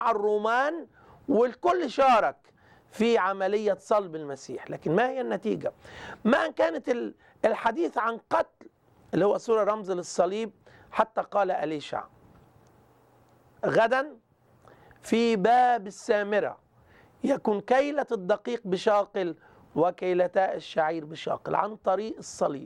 على الرومان والكل شارك في عملية صلب المسيح لكن ما هي النتيجة ما أن كانت ال- الحديث عن قتل اللي هو صورة رمز للصليب حتى قال أليشع غدا في باب السامرة يكن كيلة الدقيق بشاقل وكيلتا الشعير بشاقل عن طريق الصليب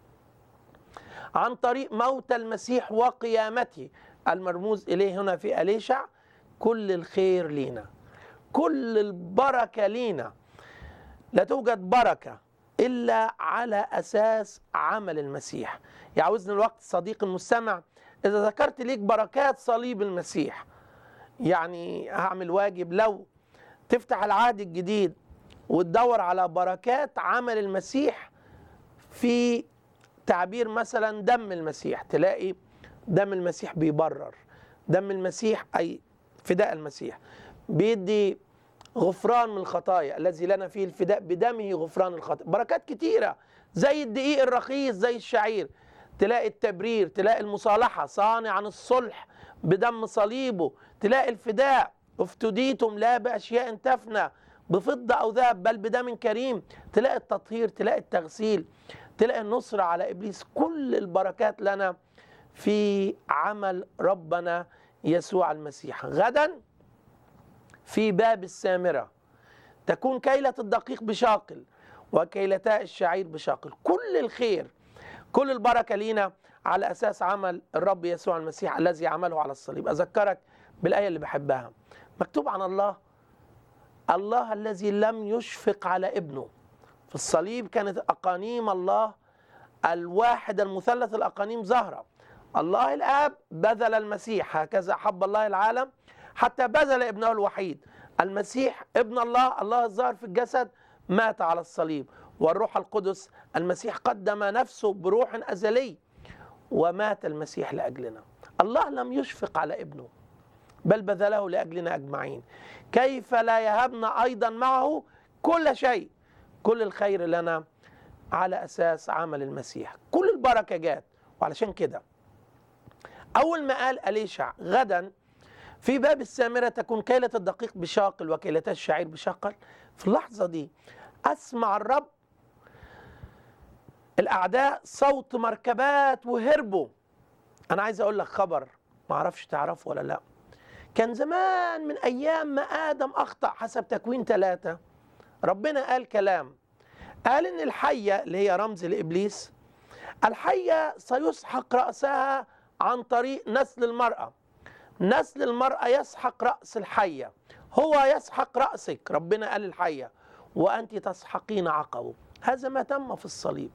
عن طريق موت المسيح وقيامته المرموز إليه هنا في أليشع كل الخير لينا كل البركة لينا لا توجد بركة إلا على أساس عمل المسيح يعوزني الوقت صديق المستمع إذا ذكرت ليك بركات صليب المسيح يعني هعمل واجب لو تفتح العهد الجديد وتدور على بركات عمل المسيح في تعبير مثلا دم المسيح تلاقي دم المسيح بيبرر دم المسيح أي فداء المسيح بيدي غفران من الخطايا الذي لنا فيه الفداء بدمه غفران الخطايا بركات كتيرة زي الدقيق الرخيص زي الشعير تلاقي التبرير تلاقي المصالحة صانعا الصلح بدم صليبه تلاقي الفداء افتديتم لا بأشياء تفنى بفضة أو ذهب بل بدم كريم تلاقي التطهير تلاقي التغسيل تلاقي النصر على إبليس كل البركات لنا في عمل ربنا يسوع المسيح غدا في باب السامرة تكون كيلة الدقيق بشاقل وكيلتا الشعير بشاقل كل الخير كل البركة لينا على أساس عمل الرب يسوع المسيح الذي عمله على الصليب أذكرك بالآية اللي بحبها مكتوب عن الله الله الذي لم يشفق على ابنه في الصليب كانت أقانيم الله الواحد المثلث الأقانيم ظاهرة الله الآب بذل المسيح هكذا حب الله العالم حتى بذل ابنه الوحيد المسيح ابن الله الله الظاهر في الجسد مات على الصليب والروح القدس المسيح قدم نفسه بروح أزلي ومات المسيح لأجلنا الله لم يشفق على ابنه بل بذله لأجلنا أجمعين كيف لا يهبنا أيضا معه كل شيء كل الخير لنا على أساس عمل المسيح كل البركة جات وعلشان كده أول ما قال أليشع غدا في باب السامرة تكون كيلة الدقيق بشاقل وكيلتا الشعير بشاقل في اللحظة دي أسمع الرب الأعداء صوت مركبات وهربوا أنا عايز أقول لك خبر معرفش تعرفه ولا لأ كان زمان من أيام ما آدم أخطأ حسب تكوين ثلاثة ربنا قال كلام قال إن الحية اللي هي رمز لإبليس الحية سيسحق رأسها عن طريق نسل المرأة نسل المرأة يسحق رأس الحية هو يسحق رأسك ربنا قال الحية وأنت تسحقين عقبه هذا ما تم في الصليب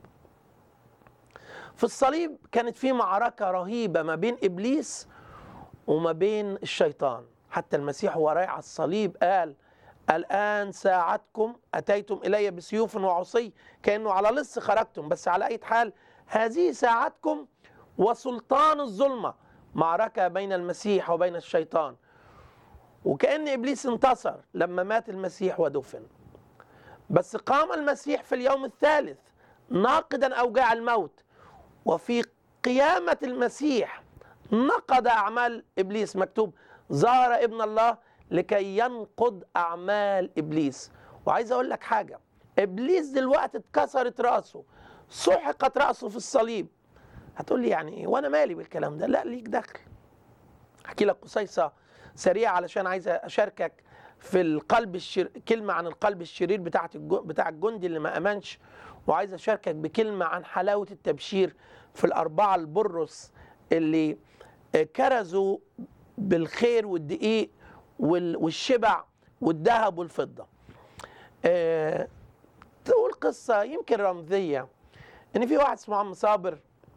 في الصليب كانت في معركة رهيبة ما بين إبليس وما بين الشيطان حتى المسيح وهو رايح على الصليب قال الآن ساعتكم أتيتم إلي بسيوف وعصي كأنه على لص خرجتم بس على أي حال هذه ساعتكم وسلطان الظلمة معركة بين المسيح وبين الشيطان وكأن إبليس انتصر لما مات المسيح ودفن بس قام المسيح في اليوم الثالث ناقدا أوجاع الموت وفي قيامة المسيح نقض أعمال إبليس مكتوب ظهر ابن الله لكي ينقض أعمال إبليس وعايز أقول لك حاجة إبليس دلوقتي اتكسرت رأسه سحقت رأسه في الصليب هتقول لي يعني إيه وأنا مالي بالكلام ده لا ليك دخل أحكي لك قصيصة سريعة علشان عايز أشاركك في القلب الشر... كلمة عن القلب الشرير بتاعت الج... بتاع الجندي اللي ما أمنش وعايز أشاركك بكلمة عن حلاوة التبشير في الأربعة البرص اللي كرزوا بالخير والدقيق وال... والشبع والذهب والفضة أه... تقول قصة يمكن رمزية إن في واحد اسمه عم صابر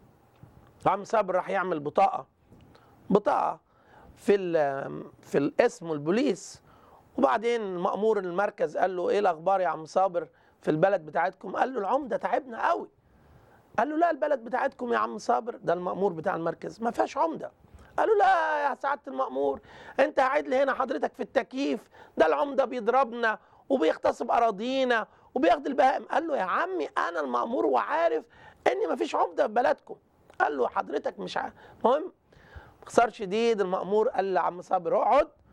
عم صابر راح يعمل بطاقة بطاقة في ال... في الاسم والبوليس وبعدين مأمور المركز قال له ايه الاخبار يا عم صابر في البلد بتاعتكم قال له العمده تعبنا قوي قال له لا البلد بتاعتكم يا عم صابر ده المأمور بتاع المركز ما فيهاش عمده قال له لا يا سعاده المأمور انت قاعد لي هنا حضرتك في التكييف ده العمده بيضربنا وبيغتصب اراضينا وبياخد البهائم قال له يا عمي انا المأمور وعارف ان ما فيش عمده في بلدكم قال له حضرتك مش عارف المهم باختصار شديد المأمور قال لعم صابر اقعد